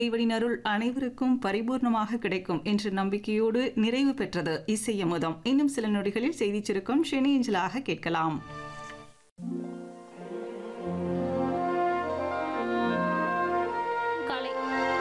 இறைவனின் அருள் அனைவருக்கும் பரிபூர்ணமாக கிடைக்கும் என்ற நம்பிக்கையோடு நிறைவு பெற்றது இசையமுதம் இன்னும் சில நொடிகளில் செய்திச் சுருக்கம் செனி ஏஞ்சலாக கேட்கலாம் காலை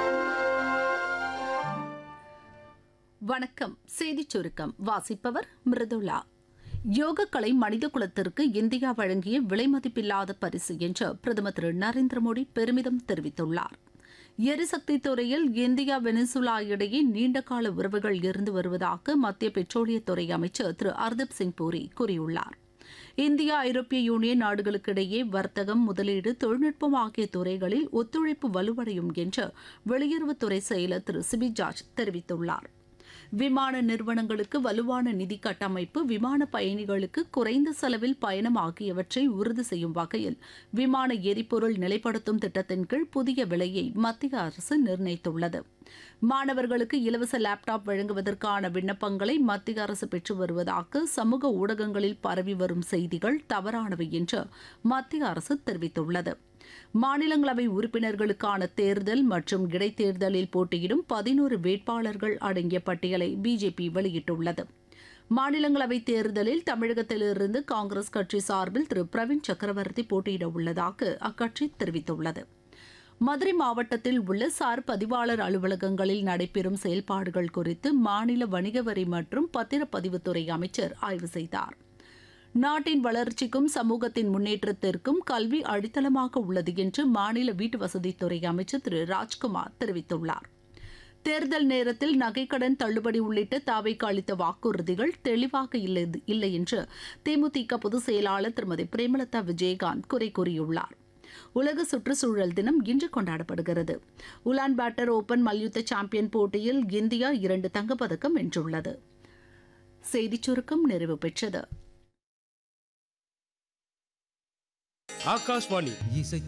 வணக்கம் செய்திச் சுருக்கம் வாசிப்பவர் மிருதுளா யோகக்கலை மனித குலத்திற்கு இந்தியா வழங்கிய விலைமதிப்பில்லாத பரிசு என்று பிரதமர் திரு நரேந்திர மோடி பெருமிதம் தெரிவித்துள்ளார் எரிசக்தி துறையில் இந்தியா வெனிசுலா இடையே நீண்டகால உறவுகள் இருந்து வருவதாக மத்திய பெட்ரோலியத்துறை அமைச்சர் திரு ஹர்தீப் சிங் பூரி கூறியுள்ளார் இந்தியா ஐரோப்பிய யூனியன் நாடுகளுக்கிடையே வர்த்தகம் முதலீடு தொழில்நுட்பம் ஆகிய துறைகளில் ஒத்துழைப்பு வலுவடையும் என்று வெளியுறவுத்துறை செயலர் திரு சிபி ஜார்ஜ் தெரிவித்துள்ளார் விமான நிறுவனங்களுக்கு வலுவான நிதி கட்டமைப்பு விமான பயணிகளுக்கு குறைந்த செலவில் பயணம் ஆகியவற்றை உறுதி செய்யும் வகையில் விமான எரிபொருள் நிலைப்படுத்தும் திட்டத்தின் கீழ் புதிய விலையை மத்திய அரசு நிர்ணயித்துள்ளது மாணவர்களுக்கு இலவச லேப்டாப் வழங்குவதற்கான விண்ணப்பங்களை மத்திய அரசு பெற்று வருவதாக சமூக ஊடகங்களில் பரவி வரும் செய்திகள் தவறானவை என்று மத்திய அரசு தெரிவித்துள்ளது மாநிலங்களவை உறுப்பினர்களுக்கான தேர்தல் மற்றும் இடைத்தேர்தலில் போட்டியிடும் பதினோரு வேட்பாளர்கள் அடங்கிய பட்டியலை பிஜேபி வெளியிட்டுள்ளது மாநிலங்களவை தேர்தலில் தமிழகத்திலிருந்து காங்கிரஸ் கட்சி சார்பில் திரு பிரவீன் சக்கரவர்த்தி போட்டியிட உள்ளதாக அக்கட்சி தெரிவித்துள்ளது மதுரை மாவட்டத்தில் உள்ள சார் பதிவாளர் அலுவலகங்களில் நடைபெறும் செயல்பாடுகள் குறித்து மாநில வணிக வரி மற்றும் பத்திரப்பதிவுத்துறை அமைச்சர் ஆய்வு செய்தார் நாட்டின் வளர்ச்சிக்கும் சமூகத்தின் முன்னேற்றத்திற்கும் கல்வி அடித்தளமாக உள்ளது என்று மாநில வீட்டு வசதித்துறை அமைச்சர் திரு ராஜ்குமார் தெரிவித்துள்ளார் தேர்தல் நேரத்தில் நகைக்கடன் தள்ளுபடி உள்ளிட்ட தாவைக்கு அளித்த வாக்குறுதிகள் தெளிவாக இல்லை இல்லை என்று தேமுதிக பொதுச் செயலாளர் திருமதி பிரேமலதா விஜயகாந்த் குறை கூறியுள்ளார் உலக சுற்றுச்சூழல் தினம் இன்று கொண்டாடப்படுகிறது உலான் பேட்டர் ஓபன் மல்யுத்த சாம்பியன் போட்டியில் இந்தியா இரண்டு தங்கப்பதக்கம் வென்றுள்ளது செய்திச் சுருக்கம் நிறைவு பெற்றது ஆகாஷ்வாணி இசை